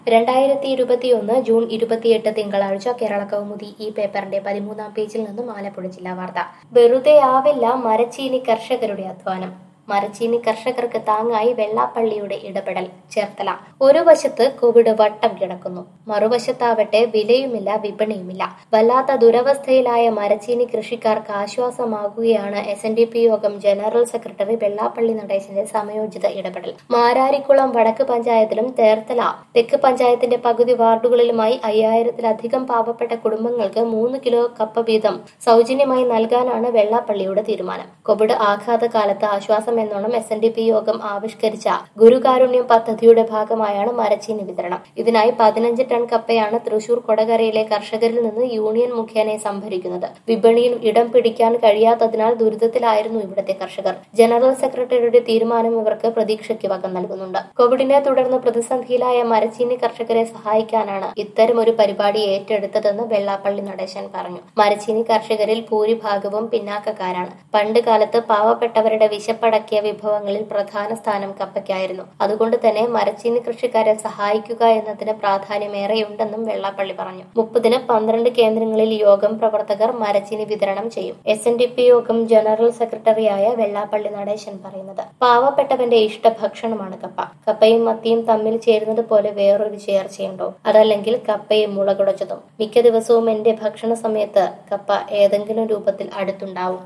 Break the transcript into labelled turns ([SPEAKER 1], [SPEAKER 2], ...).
[SPEAKER 1] രണ്ടായിരത്തി ഇരുപത്തിയൊന്ന് ജൂൺ ഇരുപത്തിയെട്ട് തിങ്കളാഴ്ച കേരള കൗമുദി ഈ പേപ്പറിന്റെ പതിമൂന്നാം പേജിൽ നിന്നും ആലപ്പുഴ ജില്ലാ വാർത്ത വെറുതെ ആവില്ല മരച്ചീനി കർഷകരുടെ അധ്വാനം മരച്ചീനി കർഷകർക്ക് താങ്ങായി വെള്ളാപ്പള്ളിയുടെ ഇടപെടൽ ചേർത്തല ഒരു വശത്ത് കോവിഡ് വട്ടം കിടക്കുന്നു മറുവശത്താവട്ടെ വിലയുമില്ല വിപണിയുമില്ല വല്ലാത്ത ദുരവസ്ഥയിലായ മരച്ചീനി കൃഷിക്കാർക്ക് ആശ്വാസമാകുകയാണ് എസ് എൻ ഡി പി യോഗം ജനറൽ സെക്രട്ടറി വെള്ളാപ്പള്ളി നടേശന്റെ സമയോചിത ഇടപെടൽ മാരാരിക്കുളം വടക്ക് പഞ്ചായത്തിലും തേർത്തല തെക്ക് പഞ്ചായത്തിന്റെ പകുതി വാർഡുകളിലുമായി അയ്യായിരത്തിലധികം പാവപ്പെട്ട കുടുംബങ്ങൾക്ക് മൂന്ന് കിലോ കപ്പ വീതം സൗജന്യമായി നൽകാനാണ് വെള്ളാപ്പള്ളിയുടെ തീരുമാനം കോവിഡ് ആഘാതകാലത്ത് ആശ്വാസം എന്നോണം എസ് എൻ ഡി പി യോഗം ആവിഷ്കരിച്ച ഗുരുകാരുണ്യം പദ്ധതിയുടെ ഭാഗമായാണ് മരച്ചീനി വിതരണം ഇതിനായി പതിനഞ്ച് ടൺ കപ്പയാണ് തൃശൂർ കൊടകരയിലെ കർഷകരിൽ നിന്ന് യൂണിയൻ മുഖേന സംഭരിക്കുന്നത് വിപണിയിൽ ഇടം പിടിക്കാൻ കഴിയാത്തതിനാൽ ദുരിതത്തിലായിരുന്നു ഇവിടുത്തെ കർഷകർ ജനറൽ സെക്രട്ടറിയുടെ തീരുമാനം ഇവർക്ക് പ്രതീക്ഷയ്ക്ക് വകം നൽകുന്നുണ്ട് കോവിഡിനെ തുടർന്ന് പ്രതിസന്ധിയിലായ മരച്ചീനി കർഷകരെ സഹായിക്കാനാണ് ഇത്തരം ഒരു പരിപാടി ഏറ്റെടുത്തതെന്ന് വെള്ളാപ്പള്ളി നടേശൻ പറഞ്ഞു മരച്ചീനി കർഷകരിൽ ഭൂരിഭാഗവും പിന്നാക്കക്കാരാണ് പണ്ട് കാലത്ത് പാവപ്പെട്ടവരുടെ വിശപ്പടക്കിയ വിഭവങ്ങളിൽ പ്രധാന സ്ഥാനം കപ്പയ്ക്കായിരുന്നു അതുകൊണ്ട് തന്നെ മരച്ചീനി കൃഷിക്കാരെ സഹായിക്കുക എന്നതിന് പ്രാധാന്യമേറെയുണ്ടെന്നും വെള്ളാപ്പള്ളി പറഞ്ഞു മുപ്പതിന് പന്ത്രണ്ട് കേന്ദ്രങ്ങളിൽ യോഗം പ്രവർത്തകർ മരച്ചീനി വിതരണം ചെയ്യും എസ് എൻ ഡി പി യോഗം ജനറൽ സെക്രട്ടറിയായ വെള്ളാപ്പള്ളി നടേശൻ പറയുന്നത് പാവപ്പെട്ടവന്റെ ഇഷ്ടഭക്ഷണമാണ് കപ്പ കപ്പയും മത്തിയും തമ്മിൽ ചേരുന്നത് പോലെ വേറൊരു ചേർച്ചയുണ്ടോ അതല്ലെങ്കിൽ കപ്പയും മുളകുടച്ചതും മിക്ക ദിവസവും എന്റെ ഭക്ഷണ സമയത്ത് കപ്പ ഏതെങ്കിലും രൂപത്തിൽ അടുത്തുണ്ടാവും